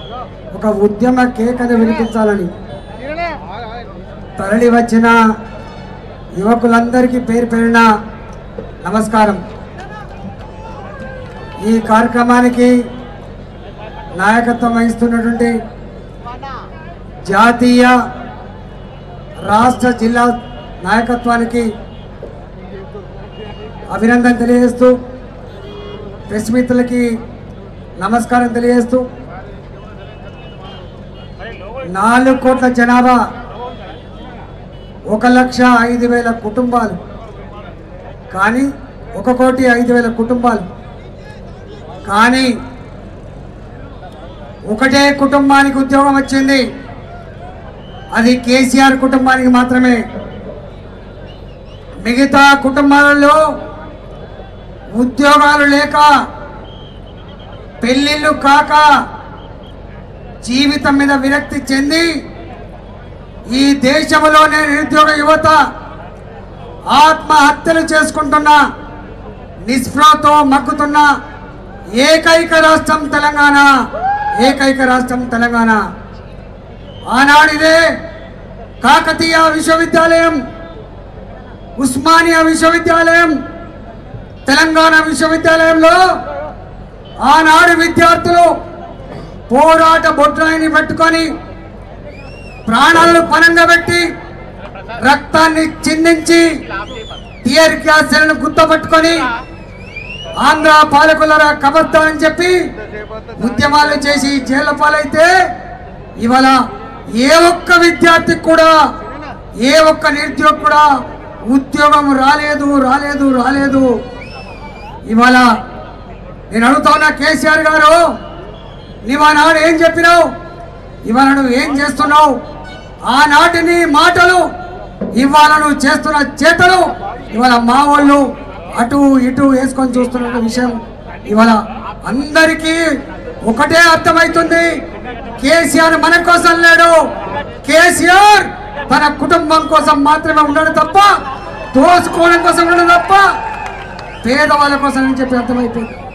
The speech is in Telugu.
ఒక ఉద్యమ కేకను వినిపించాలని తరలి వచ్చిన యువకులందరికీ పేరు పేరున నమస్కారం ఈ కార్యక్రమానికి నాయకత్వం వహిస్తున్నటువంటి జాతీయ రాష్ట్ర జిల్లా నాయకత్వానికి అభినందన తెలియజేస్తూ ప్రెస్ మిత్రులకి నమస్కారం తెలియజేస్తూ నాలుగు కోట్ల జనాభా ఒక లక్ష ఐదు వేల కుటుంబాలు కానీ ఒక కోటి ఐదు వేల కుటుంబాలు కానీ ఒకటే కుటుంబానికి ఉద్యోగం వచ్చింది అది కేసీఆర్ కుటుంబానికి మాత్రమే మిగతా కుటుంబాలలో ఉద్యోగాలు లేక పెళ్ళిళ్ళు కాక జీవితం మీద విరక్తి చెంది ఈ దేశంలోనే నిరుద్యోగ యువత ఆత్మహత్యలు చేసుకుంటున్న నిస్పృహతో మగ్గుతున్న ఏకైక రాష్ట్రం తెలంగాణ ఏకైక రాష్ట్రం తెలంగాణ ఆనాడిదే కాకతీయ విశ్వవిద్యాలయం ఉస్మానియా విశ్వవిద్యాలయం తెలంగాణ విశ్వవిద్యాలయంలో ఆనాడు విద్యార్థులు పోరాట బొడ్రాయిని పెట్టుకొని ప్రాణాలను పనంగా పెట్టి రక్తాన్ని చిందించి టియర్ గ్యాస్లను గుర్తపట్టుకొని ఆంధ్ర పాలకులరా కబర్దారని చెప్పి ఉద్యమాలు చేసి జైళ్ళ పాలైతే ఇవాళ ఏ ఒక్క విద్యార్థికి కూడా ఏ ఒక్క నిరుద్యోగి కూడా ఉద్యోగం రాలేదు రాలేదు రాలేదు ఇవాళ నేను అడుగుతా ఉన్నా కేసీఆర్ గారు నీవు ఆనాడు ఏం చెప్పినావు ఇవాళ నువ్వు ఏం చేస్తున్నావు ఆనాటి నీ మాటలు ఇవాళ నువ్వు చేస్తున్న చేతలు ఇవాళ మా వాళ్ళు అటు ఇటు వేసుకొని చూస్తున్న విషయం ఇవాళ అందరికీ ఒకటే అర్థమవుతుంది కేసీఆర్ మన కోసం లేడు కేసీఆర్ తన కుటుంబం కోసం మాత్రమే ఉండడు తప్ప దోసుకోవడం కోసం ఉండడు తప్ప పేదవాళ్ళ కోసం అని చెప్పి అర్థమైపోయింది